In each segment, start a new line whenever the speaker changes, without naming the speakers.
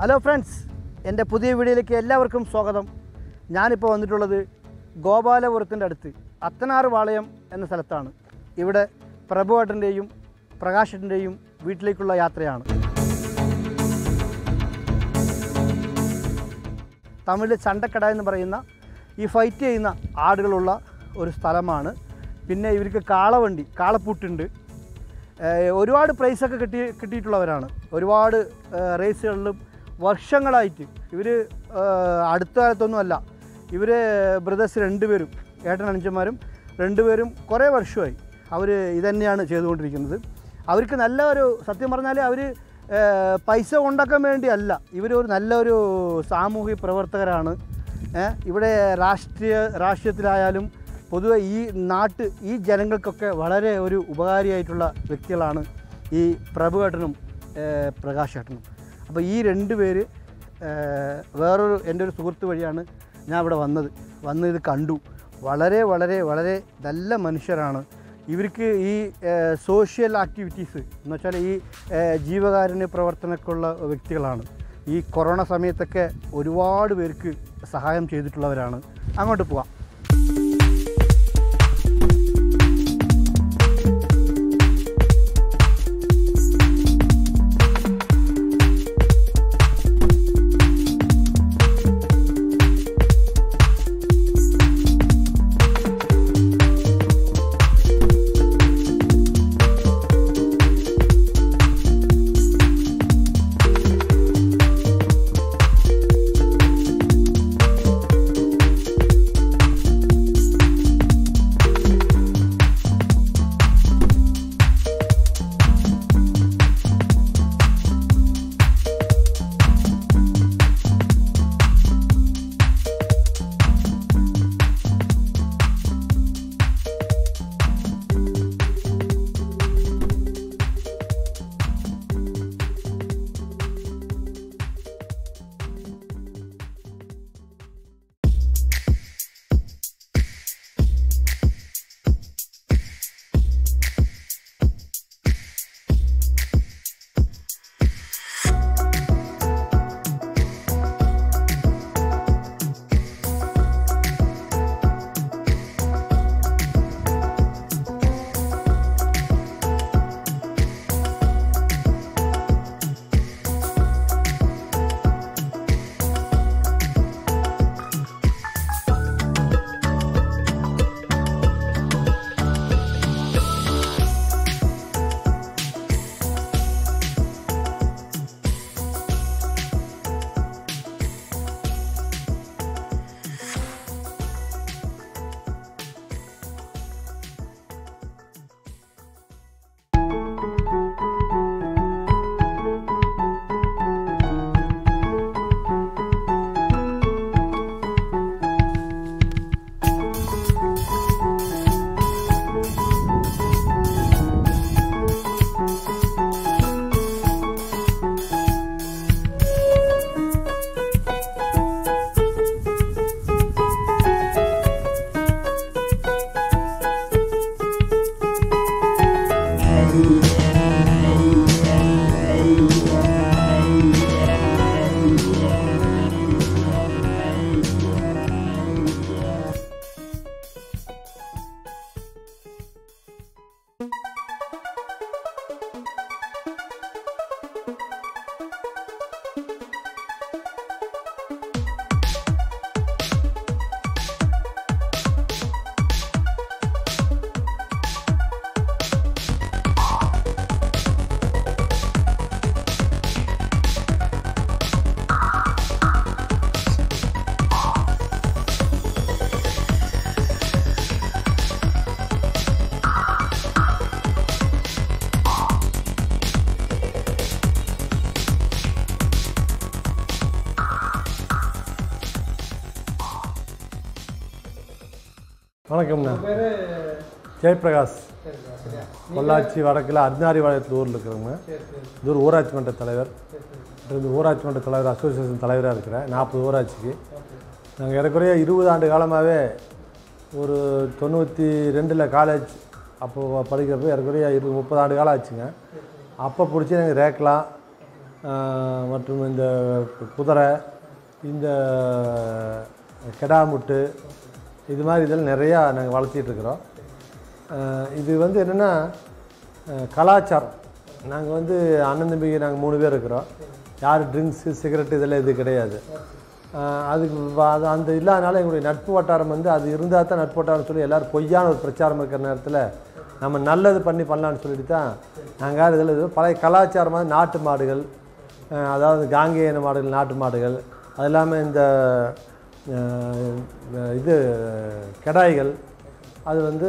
Hello friends എൻ്റെ പുതിയ വീഡിയോയിലേക്ക് എല്ലാവർക്കും സ്വാഗതം ഞാനിപ്പോൾ വന്നിട്ടുള്ളത് ഗോപാലപുരത്തിൻ്റെ അടുത്ത് അത്തനാറ് പാളയം എന്ന സ്ഥലത്താണ് ഇവിടെ പ്രഭുവേട്ടൻ്റെയും പ്രകാശേട്ടൻ്റെയും വീട്ടിലേക്കുള്ള യാത്രയാണ് തമിഴിൽ ചണ്ടക്കട എന്ന് പറയുന്ന ഈ ഫൈറ്റ് ചെയ്യുന്ന ആടുകളുള്ള ഒരു സ്ഥലമാണ് പിന്നെ ഇവർക്ക് കാളവണ്ടി കാളപ്പൂട്ടുണ്ട് ഏഹ് ഒരുപാട് പ്രൈസൊക്കെ കിട്ടി കിട്ടിയിട്ടുള്ളവരാണ് ഒരുപാട് ഏഹ് റേസുകളിലും വർഷങ്ങളായിട്ട് ഇവർ അടുത്ത കാലത്തൊന്നുമല്ല ഇവർ ബ്രദേഴ്സ് രണ്ടുപേരും ഏട്ടൻ അനുജന്മാരും രണ്ടുപേരും കുറേ വർഷമായി അവർ ഇതന്നെയാണ് ചെയ്തുകൊണ്ടിരിക്കുന്നത് അവർക്ക് നല്ല ഒരു സത്യം പറഞ്ഞാൽ അവർ പൈസ ഉണ്ടാക്കാൻ വേണ്ടിയല്ല ഇവരൊരു നല്ലൊരു സാമൂഹിക പ്രവർത്തകരാണ് ഏഹ് ഇവിടെ രാഷ്ട്രീയ രാഷ്ട്രീയത്തിലായാലും പൊതുവെ ഈ നാട്ട് ഈ ജനങ്ങൾക്കൊക്കെ വളരെ ഒരു ഉപകാരിയായിട്ടുള്ള വ്യക്തികളാണ് ഈ പ്രഭുവേട്ടനും ഏഹ് പ്രകാശേട്ടനും അപ്പോൾ ഈ രണ്ട് പേര് ഏഹ് വേറൊരു എൻ്റെ ഒരു സുഹൃത്ത് വഴിയാണ് ഞാൻ ഇവിടെ വന്നത് വന്ന് ഇത് കണ്ടു വളരെ വളരെ വളരെ നല്ല മനുഷ്യരാണ് ഇവർക്ക് ഈ സോഷ്യൽ ആക്ടിവിറ്റീസ് എന്ന് വെച്ചാൽ ഈ ഏഹ് ജീവകാരുണ്യ പ്രവർത്തനമൊക്കെയുള്ള വ്യക്തികളാണ് ഈ കൊറോണ സമയത്തൊക്കെ ഒരുപാട് പേർക്ക് സഹായം ചെയ്തിട്ടുള്ളവരാണ് അങ്ങോട്ട് പോവാം
வணக்கம்ண்ணா ஜெயபிரகாஷ் பொள்ளாச்சி வடக்கில் அர்னாரிபாளையத்தில் ஊரில் இருக்கிறோங்க இது ஒரு ஊராட்சி மன்ற தலைவர் இந்த ஊராட்சி மன்ற தலைவர் அசோசியேஷன் தலைவராக இருக்கிறேன் நாற்பது ஊராட்சிக்கு நாங்கள் ஏறக்குறைய இருபது ஆண்டு காலமாகவே ஒரு தொண்ணூற்றி ரெண்டில் காலேஜ் அப்போது படிக்கிறப்ப ஏறக்குறைய இருபது முப்பது ஆண்டு காலம் ஆச்சுங்க அப்போ பிடிச்சி நாங்கள் ரேக்லாம் ஆஹ், மற்றும் இந்த குதிரை இந்த கெடாமுட்டு இது மாதிரி இதெல்லாம் நிறையா நாங்கள் வளர்த்திட்டு இருக்கிறோம் ஆஹ், இது வந்து என்னென்னா கலாச்சாரம் நாங்கள் வந்து அண்ணன் தம்பி நாங்கள் மூணு பேர் இருக்கிறோம் யார் ட்ரிங்க்ஸு சிகரெட் இதெல்லாம் இது கிடையாது ஆஹ், அதுக்கு வ- அது அந்த இல்லாதனால எங்களுடைய நட்பு வட்டாரம் வந்து அது இருந்தால் தான் நட்பு வட்டாரம் சொல்லி எல்லோரும் பொய்யான ஒரு பிரச்சாரம் இருக்கிற நேரத்தில் நம்ம நல்லது பண்ணி பண்ணலான்னு சொல்லிட்டு தான் நாங்கள் இதில் இது பழைய கலாச்சாரமாக நாட்டு மாடுகள் அஹ் அதாவது காங்கேயன மாடுகள் நாட்டு மாடுகள் அது இல்லாமல் இந்த அஹ், இது கடாய்கள் அது வந்து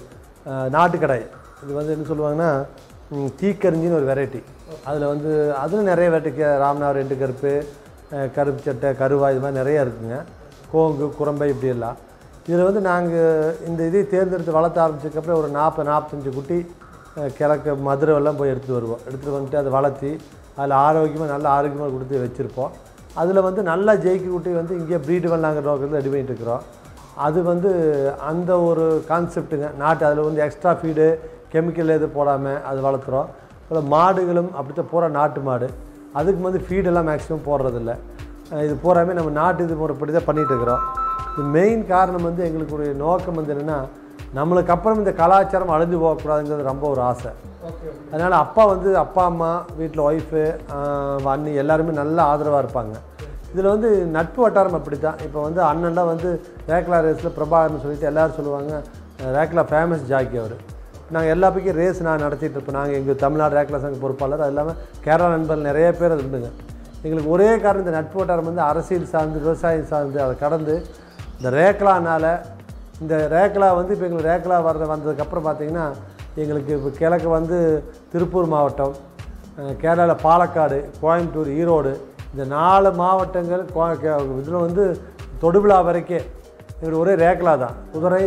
அஹ், நாட்டு கடாய் இது வந்து என்ன சொல்லுவாங்கன்னா ம், தீக்கரிஞ்சின்னு ஒரு வெரைட்டி அதில் வந்து அதில் நிறைய வெரைட்டி ராமநாதர் ரெண்டு கருப்பு அஹ், கருப்பு சட்டை கருவா இது மாதிரி நிறைய இருக்குங்க கோங்கு குரம்பை இப்படி எல்லாம் இதில் வந்து நாங்கள் இந்த இதை தேர்ந்தெடுத்து வளர்த்த ஆரம்பிச்சதுக்கப்புறம் ஒரு நாற்பது நாற்பத்தஞ்சு குட்டி அஹ், கிழக்கு மதுரை எல்லாம் போய் எடுத்துகிட்டு வருவோம் எடுத்துகிட்டு வந்துட்டு அதை வளர்த்தி அதில் ஆரோக்கியமாக நல்ல ஆரோக்கியமாக கொடுத்து வச்சுருப்போம் அதில் வந்து நல்லா ஜெயிக்க குட்டி வந்து இங்கே ப்ரீடு நாங்கள் நோக்கிறது ரெடி பண்ணிட்டு இருக்கிறோம் அது வந்து அந்த ஒரு கான்செப்ட்டுங்க நாட்டு அதில் வந்து எக்ஸ்ட்ரா ஃபீடு கெமிக்கல் எதுவும் போடாமல் அது வளர்த்துறோம் அப்புறம் மாடுகளும் அப்படித்தான் பூரா நாட்டு மாடு அதுக்கு வந்து ஃபீடெல்லாம் மேக்ஸிமம் போடுறதில்ல அஹ் இது பூராமே நம்ம நாட்டு இது முறைப்படி தான் பண்ணிகிட்டு இருக்கிறோம் இது மெயின் காரணம் வந்து எங்களுக்குடைய நோக்கம் வந்து என்னென்னா நம்மளுக்கு அப்புறம் இந்த கலாச்சாரம் அழிஞ்சு போகக்கூடாதுங்கிறது ரொம்ப ஒரு ஆசை
ஓகே
அதனால் அப்பா வந்து அப்பா அம்மா வீட்டில் ஒய்ஃபு அண்ணி எல்லாருமே நல்ல ஆதரவாக இருப்பாங்க இதில் வந்து நட்பு வட்டாரம் அப்படி தான் இப்போ வந்து அண்ணன்லாம் வந்து ரேக்லா ரேஸில் பிரபாகர்னு சொல்லிட்டு எல்லோரும் சொல்லுவாங்க அஹ் ரேக்லா ஃபேமஸ் ஜாக்கி அவர் நாங்கள் எல்லா பக்கம் ரேஸ் நான் நடத்திட்டு இருப்போம் நாங்கள் எங்கள் தமிழ்நாடு ரேக்லா சங்க பொறுப்பாளர் அது இல்லாமல் கேரளா நண்பர்கள் நிறைய பேர் அது இருந்துங்க எங்களுக்கு ஒரே காரணம் இந்த நட்பு வட்டாரம் வந்து அரசியல் சார்ந்து விவசாயம் சார்ந்து அதை கடந்து இந்த ரேக்லானால் இந்த ரேக்லா வந்து இப்போ எங்களுக்கு ரேக்லா வர்ற வந்ததுக்கப்புறம் பார்த்தீங்கன்னா எங்களுக்கு இப்போ கிழக்கு வந்து திருப்பூர் மாவட்டம் கேரளாவில் பாலக்காடு கோயம்புத்தூர் ஈரோடு இந்த நாலு மாவட்டங்கள் இதில் வந்து தொடுவிழா வரைக்கும் எங்களுக்கு ஒரே ரேக்லா தான் குதிரை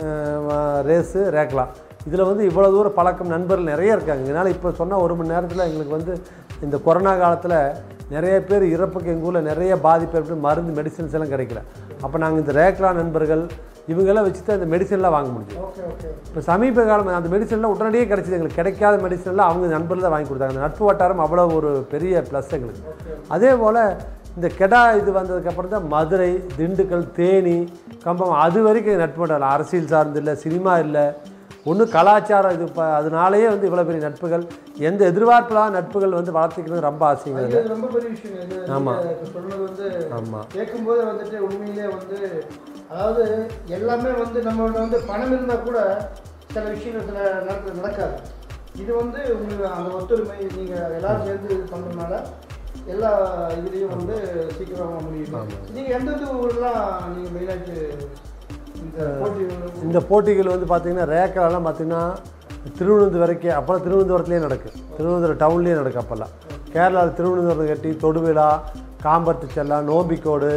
அஹ், ரேஸு ரேக்லா இதில் வந்து இவ்வளோ தூரம் பழக்கம் நண்பர்கள் நிறைய இருக்காங்க இதனால் இப்போ சொன்ன ஒரு மணி நேரத்தில் எங்களுக்கு வந்து இந்த கொரோனா காலத்தில் நிறைய பேர் இறப்புக்கு எங்கள் ஊரில் நிறைய பாதிப்பு ஏற்பட்டு மருந்து மெடிசன்ஸ் எல்லாம் கிடைக்கல அப்போ நாங்கள் இந்த ரேக்லா நண்பர்கள் இவங்கெல்லாம் வச்சு தான் இந்த மெடிசன்லாம் வாங்க முடியும்
ஓகே ஓகே
இப்போ சமீப காலம் அந்த மெடிசன்லாம் உடனடியே கிடச்சிது எங்களுக்கு கிடைக்காத மெடிசன்லாம் அவங்க நண்பர்கள் தான் வாங்கி கொடுத்தாங்க அந்த நட்பு வட்டாரம் அவ்வளோ ஒரு பெரிய ப்ளஸ் எங்களுக்கு அதே போல் இந்த கெடா இது வந்ததுக்கப்புறம் தான் மதுரை திண்டுக்கல் தேனி கம்பம் அது வரைக்கும் எங்க நட்பு வட்டாரம் அரசியல் சார்ந்து இல்லை சினிமா இல்லை ஒன்றும் கலாச்சாரம் இது இப்போ அதனாலேயே வந்து இவ்வளோ பெரிய நட்புகள் எந்த எதிர்பார்ப்பில்லாத நட்புகள் வந்து வளர்த்திக்கிறது ரொம்ப ஆசைங்க
இது ரொம்ப பெரிய விஷயம் இது
ஆமா.
நீங்க இப்ப சொன்னது வந்து
ஆமாம்
கேட்கும்போது வந்துட்டு உண்மையிலே வந்து அதாவது எல்லாமே வந்து நம்மளோட வந்து பணம் இருந்தால் கூட சில விஷயங்கள் சில நேரத்தில் நடக்காது இது வந்து உங்களுக்கு அந்த ஒத்துழைமை நீங்கள் எல்லாரும் சேர்ந்து இது பண்ணுறதுனால எல்லா இதுலேயும் வந்து சீக்கிரமாக முடியும் நீங்கள் எந்த எந்த ஊர்லாம் நீங்கள் மெயினாக இந்த போட்டி
இந்த போட்டிகள் வந்து பார்த்திங்கன்னா ரேக்கரெல்லாம் பார்த்திங்கன்னா திருவனந்தபுரம் வரைக்கும் அப்போல்லாம் திருவனந்தபுரத்துலேயே நடக்கும் திருவனந்தபுரம் டவுன்லேயே நடக்கும் அப்போல்லாம் கேரளாவில் திருவனந்தபுரம் கட்டி தொடுவிழா காம்பத்து செல்லா நோம்பிக்கோடு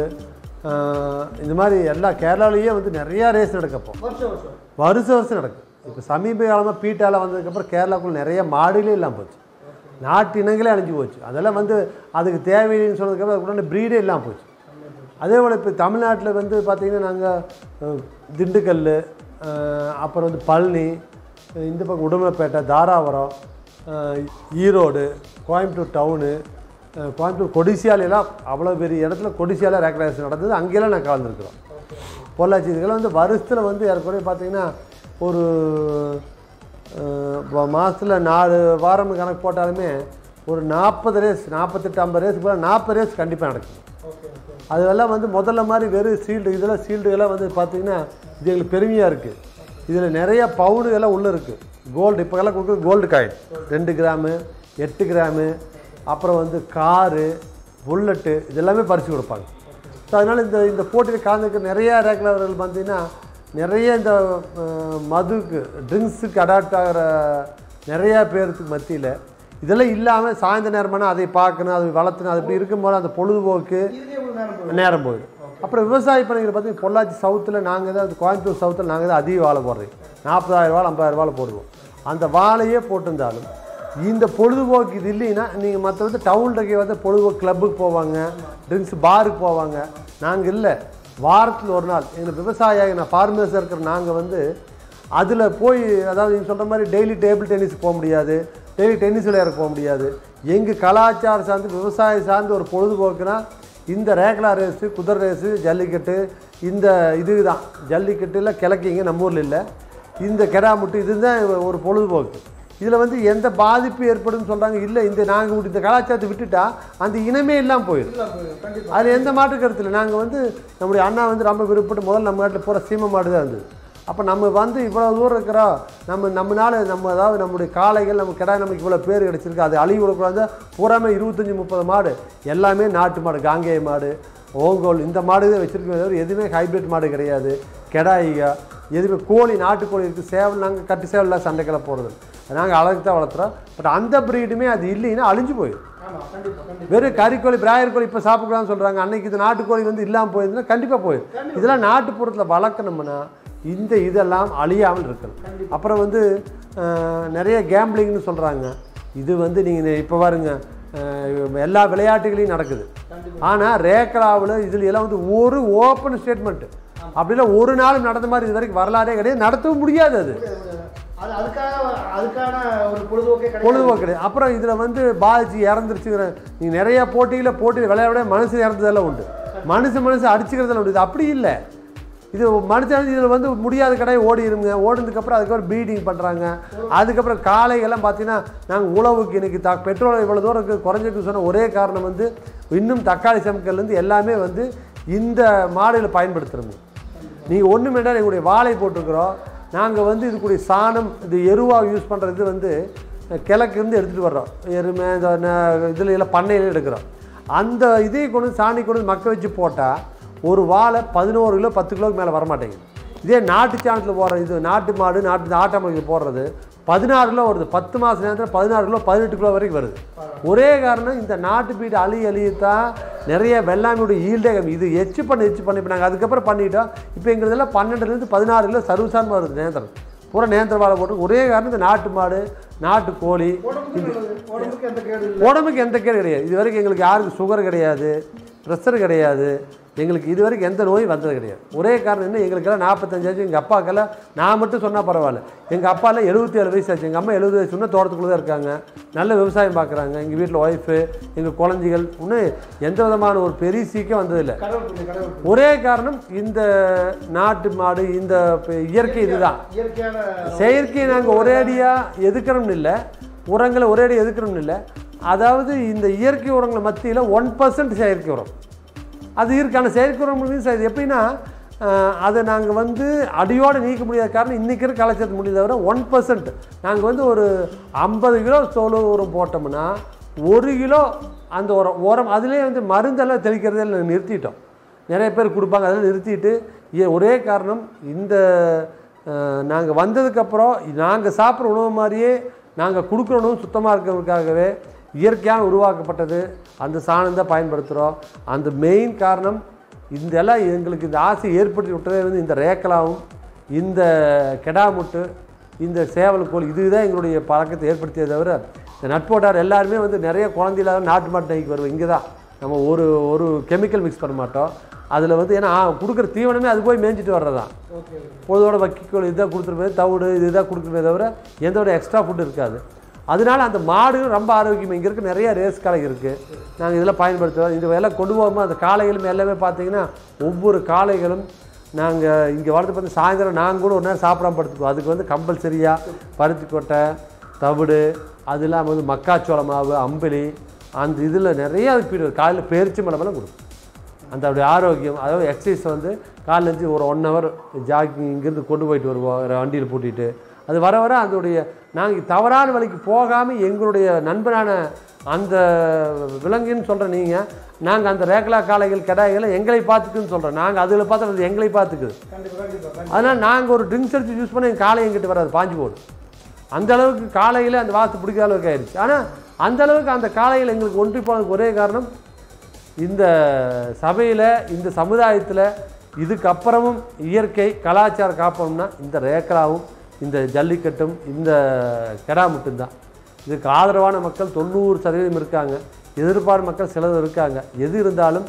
ஆஹ், இந்த மாதிரி எல்லா கேரளாலேயே வந்து நிறையா ரேஸ் நடக்கப்போ
வருஷம் வருஷம்
வருஷம் வருஷம் நடக்கும் இப்போ சமீப காலமாக பீட்டால வந்ததுக்கப்புறம் கேரளாக்குள்ள நிறைய மாடுகளே இல்லாமல் போச்சு நாட்டு இனங்களே அழிஞ்சு போச்சு அதெல்லாம் வந்து அதுக்கு தேவையில்லைன்னு சொன்னதுக்கப்புறம் அதுக்கு உடனே ப்ரீடே இல்லாமல் போச்சு அதே போல் இப்போ தமிழ்நாட்டில் வந்து பார்த்திங்கன்னா நாங்கள் திண்டுக்கல் அஹ், அப்புறம் வந்து பழனி அஹ், இந்த பக்கம் உடுமலைப்பேட்டை தாராபுரம் அஹ், ஈரோடு கோயம்புத்தூர் டவுனு அஹ், கோயம்புத்தூர் கொடிசியாலெல்லாம் அவ்வளோ பெரிய இடத்துல கொடிசியால ரேக்ரேஷன் நடந்தது அங்கெல்லாம் நான் கலந்துருக்குறோம் பொள்ளாச்சி இதுக்கெல்லாம் வந்து வருஷத்தில் வந்து ஏறக்குறைய பார்த்தீங்கன்னா ஒரு மாதத்தில் நாலு வாரம் கணக்கு போட்டாலுமே ஒரு நாற்பது ரேஸ் நாற்பத்தெட்டு ஐம்பது ரேஸ் போல் நாற்பது ரேஸ் கண்டிப்பாக நடக்கும்
ஓகே ஓகே
அதெல்லாம் வந்து முதல்ல மாதிரி வெறும் சீல்டு இதெல்லாம் சீல்டுகள்லாம் வந்து பார்த்திங்கன்னா இது எங்களுக்கு பெருமையாக இருக்குது இதில் நிறைய பவுனுகள்லாம் உள்ளே இருக்குது கோல்டு இப்போக்கெல்லாம் கொடுக்குறது கோல்டு காயின் ரெண்டு கிராமு எட்டு கிராமு அப்புறம் வந்து காரு புல்லட்டு இதெல்லாமே பறித்து கொடுப்பாங்க ஸோ அதனால் இந்த இந்த போட்டியில் கலந்துக்க நிறைய ரேக்லவர்கள் பார்த்தீங்கன்னா நிறைய இந்த அஹ், மதுக்கு ட்ரிங்க்ஸுக்கு அடாப்ட் ஆகிற நிறையா பேருக்கு மத்தியில் இதெல்லாம் இல்லாமல் சாயந்தர நேரமான அதை பார்க்கணும் அதை வளர்த்தணும் அது இப்படி இருக்கும்போது அந்த பொழுதுபோக்கு
இதுலேயே உங்களுக்கு நேரம் போகுது
நேரம் போயிடும் அப்புறம் விவசாய பணிகள் பார்த்தீங்கன்னா பொள்ளாச்சி சவுத்தில் நாங்கள் தான் கோயம்புத்தூர் சவுத்தில் நாங்கள் தான் அதிக வாழை போடுறோம் நாற்பதாயிரம் வாழை ஐம்பதாயிரம் வாழை போடுவோம் அந்த வாழையே போட்டிருந்தாலும் இந்த பொழுதுபோக்கு இது இல்லைன்னா நீங்கள் மற்ற வந்து டவுனில் வந்து பொழுதுபோக்கு கிளப்புக்கு போவாங்க ட்ரிங்க்ஸ் பாருக்கு போவாங்க நாங்கள் இல்லை வாரத்தில் ஒரு நாள் எங்கள் விவசாய நான் ஃபார்மர்ஸ் இருக்கிற நாங்கள் வந்து அதில் போய் அதாவது நீங்கள் சொல்கிற மாதிரி டெய்லி டேபிள் டென்னிஸ் போக முடியாது டெய்லி டென்னிஸ் விளையாட போக முடியாது எங்கள் கலாச்சாரம் சார்ந்து விவசாயம் சார்ந்து ஒரு பொழுதுபோக்குனா இந்த ரேக்லா ரேஸு குதிரை ரேஸு ஜல்லிக்கட்டு இந்த இது தான் ஜல்லிக்கட்டுல கிழக்கிங்க நம்ம ஊரில் இல்லை இந்த கெடாமுட்டு இதுதான் ஒரு பொழுதுபோக்கு இதில் வந்து எந்த பாதிப்பு ஏற்படும்னு சொல்கிறாங்க இல்லை இந்த நாங்கள் இந்த கலாச்சாரத்தை விட்டுட்டா அந்த இனமே இல்லாமல் போயிடும்
கண்டிப்பாக
அது எந்த மாற்று கருத்து இல்லை நாங்கள் வந்து நம்முடைய அண்ணா வந்து ரொம்ப விருப்பப்பட்டு முதல்ல நம்ம நாட்டில் பூரா சீம மாடு தான் இருந்தது அப்போ நம்ம வந்து இவ்வளோ தூரம் இருக்கிறோம் நம்ம நம்மனால நம்ம அதாவது நம்முடைய காளைகள் நம்ம கிடா நமக்கு இவ்வளோ பேர் கிடச்சிருக்கு அது அழிவு விடக்கூடாது பூராமே இருபத்தஞ்சி முப்பது மாடு எல்லாமே நாட்டு மாடு காங்கேய மாடு ஓங்கோல் இந்த மாடு தான் வச்சுருக்கோம் தவிர எதுவுமே ஹைபிரிட் மாடு கிடையாது கெடாயிகா எதுவுமே கோழி நாட்டுக்கோழி இருக்குது சேவல் நாங்கள் கட்டு சேவலில் சண்டைக்கெல்லாம் போடுறது நாங்கள் அழகு தான் வளர்த்துறோம் பட் அந்த ப்ரீடுமே அது இல்லைன்னா அழிஞ்சு போயிடும்
ஆமாம் கண்டிப்பாக கண்டிப்பாக
வெறும் கறிக்கோழி பிராயர் கோழி இப்போ சாப்பிடலாம்னு சொல்கிறாங்க அன்னைக்கு இது நாட்டுக்கோழி வந்து இல்லாமல் போயிருந்துன்னா கண்டிப்பாக போயிடும் இதெல்லாம் நாட்டுப்புறத்தில் வளர்க்கணும்னா இந்த இதெல்லாம் அழியாமல் இருக்கணும் அப்புறம் வந்து அஹ், நிறைய கேம்பிளிங்னு சொல்கிறாங்க இது வந்து நீங்கள் இப்போ பாருங்க அஹ், எல்லா விளையாட்டுகளையும் நடக்குது ஆனால் ரேக்கலாவில் இதில் எல்லாம் வந்து ஒரு ஓப்பன் ஸ்டேட்மெண்ட் அப்படிலாம் ஒரு நாள் நடந்த மாதிரி இது வரைக்கும் வரலாறே கிடையாது நடத்தவும் முடியாது அது
அது அதுக்காக அதுக்கான ஒரு பொழுதுபோக்கே கிடையாது
பொழுதுபோக்கு கிடையாது அப்புறம் இதில் வந்து பாதிச்சு இறந்துருச்சுங்கிற நீங்கள் நிறைய போட்டியில் போட்டி விளையாட மனுஷன் இறந்ததெல்லாம் உண்டு மனுஷன் மனுஷன் அடிச்சுக்கிறதெல்லாம் உண்டு இது அப்படி இல்லை இது மனுஷன் இதில் வந்து முடியாத கடையை ஓடிடுங்க ஓடினதுக்கப்புறம் அதுக்கப்புறம் பீடிங் பண்ணுறாங்க அதுக்கப்புறம் காலையெல்லாம் பார்த்தீங்கன்னா நாங்கள் உழவுக்கு இன்னைக்கு த பெட்ரோல் இவ்வளோ தூரம் இருக்குது குறைஞ்சிருக்கு சொன்ன ஒரே காரணம் வந்து இன்னும் தக்காளி சமைக்கல்லேருந்து எல்லாமே வந்து இந்த மாடுகளை பயன்படுத்துகிறோம் நீங்கள் ஒன்று வேண்டாம் எங்களுடைய வாழை போட்டிருக்கிறோம் நாங்கள் வந்து இதுக்குடைய சாணம் இது எருவாக யூஸ் பண்ணுறது வந்து கிழக்கு இருந்து எடுத்துகிட்டு வர்றோம் எருமை இந்த ந- இதுல எல்லாம் பண்ணையில எடுக்கிறோம் அந்த இதை கொண்டு வந்து சாணி கொண்டு வந்து மக்க வச்சு போட்டால் ஒரு வாழை பதினோரு கிலோ பத்து கிலோக்கு மேலே வரமாட்டேங்குது இதே நாட்டு சாணத்தில் போடுற இது நாட்டு மாடு நாட்டு ஆட்டாமலுக்கு போடுறது பதினாறு கிலோ வருது பத்து மாதம் நேரத்தில் பதினாறு கிலோ பதினெட்டு கிலோ வரைக்கும் வருது ஒரே காரணம் இந்த நாட்டு பீடு அழி அழியத்தான் நிறைய வெள்ளாமையுடைய ஈல்டே கம்மி இது எச்சு பண்ணி எச்சு பண்ணி இப்போ நாங்கள் அதுக்கப்புறம் பண்ணிட்டோம் இப்போ எங்களுதெல்லாம் பன்னெண்டுலேருந்து பதினாறு கிலோ சர்வசாரமாக வருது நேந்திரம் பூரா நேந்திர வாழை போட்டு ஒரே காரணம் இந்த நாட்டு மாடு நாட்டு கோழி
உடம்புக்கு நல்லது. உடம்புக்கு எந்த கேடு இல்லை
உடம்புக்கு எந்த கேடு கிடையாது இது வரைக்கும் எங்களுக்கு யாருக்கும் சுகர் கிடையாது ப்ரெஷர் கிடையாது எங்களுக்கு இது வரைக்கும் எந்த நோயும் வந்தது கிடையாது ஒரே காரணம் என்ன எங்களுக்கெல்லாம் நாற்பத்தஞ்சாச்சு எங்கள் அப்பாக்கெல்லாம் நான் மட்டும் சொன்னால் பரவாயில்ல எங்கள் அப்பாலாம் எழுபத்தி ஏழு வயசு ஆச்சு எங்கள் அம்மா எழுபது வயசு இன்னும் தோட்டத்துக்குள்ளே தான் இருக்காங்க நல்ல விவசாயம் பார்க்குறாங்க எங்கள் வீட்டில் ஒய்ஃபு எங்கள் குழந்தைகள் இன்னும் எந்த விதமான ஒரு பெரிய சீக்கம் வந்ததில்லை
கடவுள் புண்ணியம், கடவுள் புண்ணியம்.
ஒரே காரணம் இந்த நாட்டு மாடு இந்த ப- இயற்கை இதுதான்
இயற்கையான
செயற்கையை நாங்கள் ஒரேடியாக எதுக்கிறோம்னு இல்லை உரங்களை ஒரேடியாக எதுக்கிறோம்னு இல்லை அதாவது இந்த இயற்கை உரங்களை மத்தியில் ஒன் பர்சன்ட் செயற்கை உரம் அது இருக்கான செயற்கை உரம் மீன்ஸ் அது எப்படின்னா அஹ், அதை நாங்கள் வந்து அடியோடு நீக்க முடியாத காரணம் இன்றைக்கி இருக்க கலாச்சாரத்து முடியாத தவிர ஒன் பர்சன்ட் நாங்கள் வந்து ஒரு ஐம்பது கிலோ சோள உரம் போட்டோம்னா ஒரு கிலோ அந்த உரம் உரம் அதுலேயே வந்து மருந்தெல்லாம் தெளிக்கிறதே நாங்கள் நிறுத்திட்டோம் நிறைய பேர் கொடுப்பாங்க அதெல்லாம் நிறுத்திட்டு ஏ- ஒரே காரணம் இந்த நாங்கள் வந்ததுக்கப்புறம் நாங்கள் சாப்பிட்ற உணவு மாதிரியே நாங்கள் கொடுக்குற உணவு சுத்தமாக இருக்கிறதுக்காகவே இயற்கையான உருவாக்கப்பட்டது அந்த சாணம் தான் பயன்படுத்துகிறோம் அந்த மெயின் காரணம் இந்த எல்லாம் எங்களுக்கு இந்த ஆசை ஏற்படுத்தி விட்டதே வந்து இந்த ரேக்கலாவும் இந்த கெடாமுட்டு இந்த சேவல் கோழி இதுதான் எங்களுடைய பழக்கத்தை ஏற்படுத்தியதை தவிர இந்த நட்போட்டார் எல்லாருமே வந்து நிறைய குழந்தையில நாட்டு மாட்டு நைக்கு வருவோம் இங்கே தான் நம்ம ஒரு ஒரு கெமிக்கல் மிக்ஸ் பண்ண மாட்டோம் அதில் வந்து ஏன்னா கொடுக்குற தீவனமே அது போய் மேய்ஞ்சிட்டு வர்றதான்
ஓகே
பொழுதோட வக்கிக்கோள் இதாக கொடுத்துருப்பே தவிடு இதுதான் கொடுக்குறமே தவிர எந்த ஒரு எக்ஸ்ட்ரா ஃபுட் இருக்காது அதனால அந்த மாடுகளும் ரொம்ப ஆரோக்கியம் இங்கே இருக்க நிறைய ரேஸ் காளை இருக்குது நாங்கள் இதெல்லாம் பயன்படுத்துவோம் இந்த எல்லாம் கொண்டு போகும்போது அந்த காளைகளும் எல்லாமே பார்த்தீங்கன்னா ஒவ்வொரு காளைகளும் நாங்கள் இங்கே வளர்த்து பார்த்து சாயந்தரம் நாங்கள் கூட ஒரு நேரம் சாப்பிடாம படுத்துக்குவோம் அதுக்கு வந்து கம்பல்சரியாக பருத்தி கொட்டை தவிடு அது இல்லாமல் வந்து மக்காச்சோள மாவு அம்பளி அந்த இதில் நிறைய அது பீடு காலையில் பேரிச்சி மலமெல்லாம் கொடுக்கும் அந்த அப்படி ஆரோக்கியம் அதாவது எக்ஸசைஸ் வந்து காலைல இருந்து ஒரு ஒன் ஹவர் ஜாக்கிங் இங்கேருந்து கொண்டு போயிட்டு வருவோம் ஒரு வண்டியில் பூட்டிட்டு அது வர வர அதோடைய நாங்கள் தவறான வழிக்கு போகாமல் எங்களுடைய நண்பனான அந்த விலங்குன்னு சொல்கிற நீங்கள் நாங்கள் அந்த ரேக்லா காளைகள் கடாய்களை எங்களை பார்த்துக்குன்னு சொல்கிறோம் நாங்கள் அதில் பார்த்து அது எங்களை பார்த்துக்குது
கண்டிப்பாக கண்டிப்பாக கண்டிப்பாக
அதனால் நாங்கள் ஒரு ட்ரிங்க்ஸ் எடுத்து யூஸ் பண்ணி எங்கள் காலை எங்கிட்ட வராது பாஞ்சு போடும் அந்த அளவுக்கு காலையில் அந்த வாசத்து பிடிக்காத அளவுக்கு ஆயிடுச்சு ஆனால் அந்த அளவுக்கு அந்த காலையில் எங்களுக்கு ஒன்றி போனதுக்கு ஒரே காரணம் இந்த சபையில் இந்த சமுதாயத்தில் இதுக்கப்புறமும் இயற்கை கலாச்சாரம் காப்போம்னா இந்த ரேக்கலாவும் இந்த ஜல்லிக்கட்டும் இந்த கெடா மட்டும்தான் இதுக்கு ஆதரவான மக்கள் தொண்ணூறு சதவீதம் இருக்காங்க எதிர்பார்ப்பு மக்கள் சிலர் இருக்காங்க எது இருந்தாலும்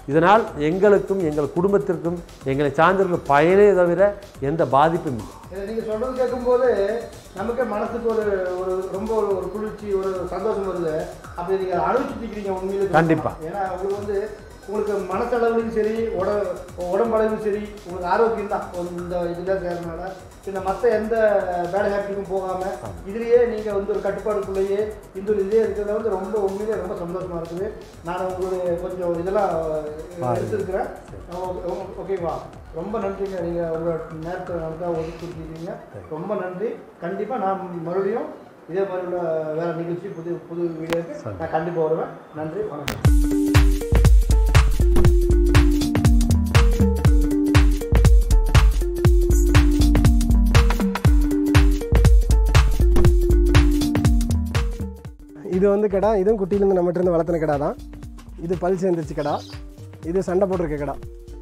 இதனால் எங்களுக்கும் எங்கள் குடும்பத்திற்கும் எங்களை சார்ந்திருக்கும் பயனே தவிர எந்த பாதிப்பும் இல்லை
இதை நீங்கள் சொல்கிறது கேட்கும்போது நமக்கே மனசுக்கு ஒரு ஒரு ரொம்ப ஒரு ஒரு குளிர்ச்சி ஒரு சந்தோஷம் வருது அப்படி நீங்கள் அனுபவிச்சுட்டு இருக்கிறீங்க உண்மையிலே
கண்டிப்பா.
ஏன்னா உங்களுக்கு வந்து உங்களுக்கு மனசளவுலையும் சரி உட உடம்பளவும் சரி உங்களுக்கு ஆரோக்கியம் தான் இந்த இதில் சேர்றதுனால பின்ன மற்ற எந்த பேட் ஹேபிட்டுக்கும் போகாமல் இதுலேயே நீங்கள் வந்து ஒரு கட்டுப்பாடுக்குள்ளேயே இந்த ஒரு இதே இருக்கிறத வந்து ரொம்ப உண்மையிலே ரொம்ப சந்தோஷமாக இருக்குது நான் உங்களுடைய கொஞ்சம் இதெல்லாம் எடுத்துருக்கிறேன் ஓகேவா ரொம்ப நன்றிங்க நீங்கள் உங்களோட நேரத்தை நமக்காக ஒதுக்கி கொடுத்துருக்கீங்க ரொம்ப நன்றி கண்டிப்பாக நான் மறுபடியும் இதே மாதிரி உள்ள வேறு நிகழ்ச்சி புது புது வீடியோக்கு நான் கண்டிப்பாக வருவேன் நன்றி வணக்கம்
இது வந்து கடா இதுவும் குட்டியிலேருந்து நம்மகிட்ட இருந்து வளர்த்துன கடா தான் இது பல் சேர்ந்துருச்சு கடா இது சண்டை போட்டிருக்க கடா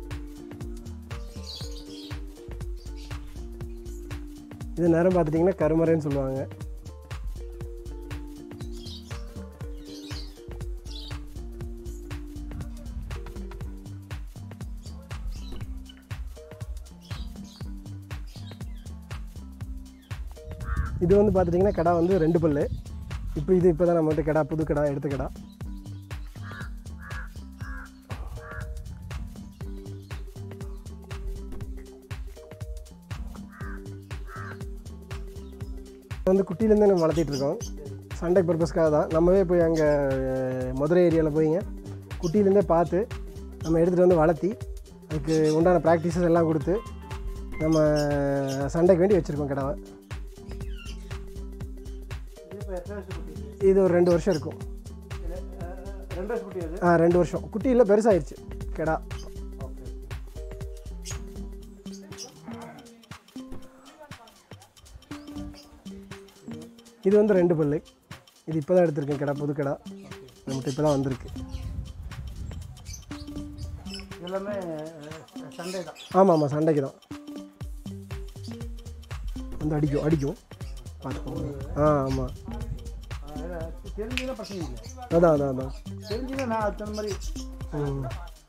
இது நேரம் பார்த்துட்டிங்கன்னா கருமறைன்னு சொல்லுவாங்க இது வந்து பார்த்துட்டிங்கன்னா கடா வந்து ரெண்டு பல்லு இப்போ இது இப்போ தான் நம்மகிட்ட கடா புது கடா எடுத்த கடா வந்து குட்டியிலேருந்து நம்ம வளர்த்திட்டு இருக்கோம் சண்டை பர்பஸ்க்காக தான் நம்மவே போய் அங்கே மதுரை ஏரியாவில் போய்ங்க குட்டியிலேருந்தே பார்த்து நம்ம எடுத்துகிட்டு வந்து வளர்த்தி அதுக்கு உண்டான ப்ராக்டிசஸ் எல்லாம் கொடுத்து நம்ம சண்டைக்கு வேண்டி வச்சுருக்கோம் கடாவை
இது இப்போ எத்தனை வருஷம் குட்டி
இது ஒரு ரெண்டு வருஷம் இருக்கும்
இது, அஹ், ரெண்டு வருஷம் குட்டி அது
ஆ ரெண்டு வருஷம் குட்டி இல்லை பெருசாகிடுச்சு கெடா
ஓகே
இது வந்து ரெண்டு பல்லு இது இப்போ தான் எடுத்திருக்கேன் கடா புது கடா நம்மகிட்ட இப்போ தான் வந்திருக்கு
எல்லாமே சண்டே தான்
ஆமாம் ஆமாம் சண்டைக்கு தான் வந்து அடிக்கும் அடிக்கும் பார்த்துக்கோங்க ஆ ஆமாம்
தெரிஞ்சுன்னா பிரச்சனை இல்லை
அதான் அதான் அதான்
தெரிஞ்சுன்னா நான் அதுக்கு தகுந்த மாதிரி
ம்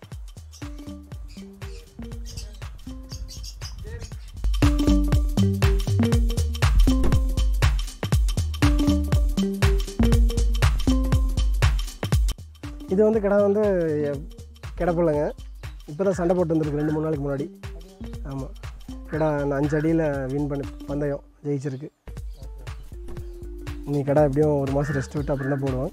இது வந்து கடை வந்து கிடப்பில்லைங்க இப்போ தான் சண்டை போட்டு வந்திருக்கு ரெண்டு மூணு நாளைக்கு முன்னாடி ஆமாம் கடை அஞ்சு அடியில் வின் பண்ணி பந்தயம் ஜெயிச்சிருக்கு நீ கடை எப்படியும் ஒரு மாதம் ரெஸ்ட் விட்டு அப்புறம் தான் போடுவோம்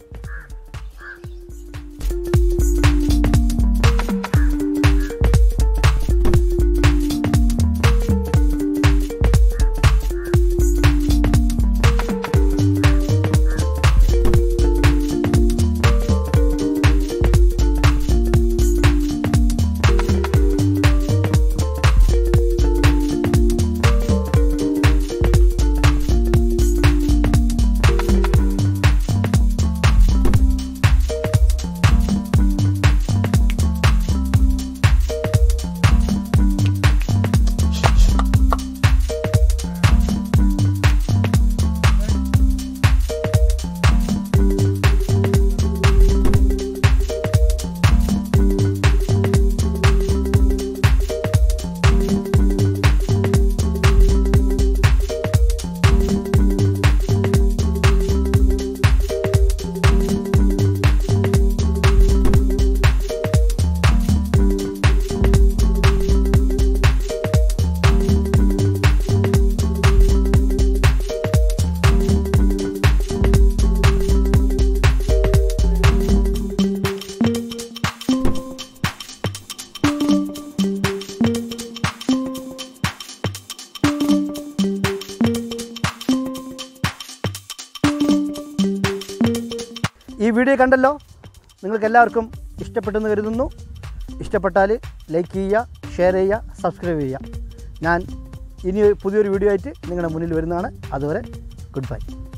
ഈ വീഡിയോ കണ്ടല്ലോ നിങ്ങൾക്ക് എല്ലാവർക്കും ഇഷ്ടപ്പെട്ടെന്ന് കരുതുന്നു ഇഷ്ടപ്പെട്ടാൽ ലൈക്ക് ചെയ്യുക ഷെയർ ചെയ്യുക സബ്സ്ക്രൈബ് ചെയ്യുക ഞാൻ ഇനി പുതിയൊരു വീഡിയോ ആയിട്ട് നിങ്ങളുടെ മുന്നിൽ വരുന്നതാണ് അതുവരെ ഗുഡ് ബൈ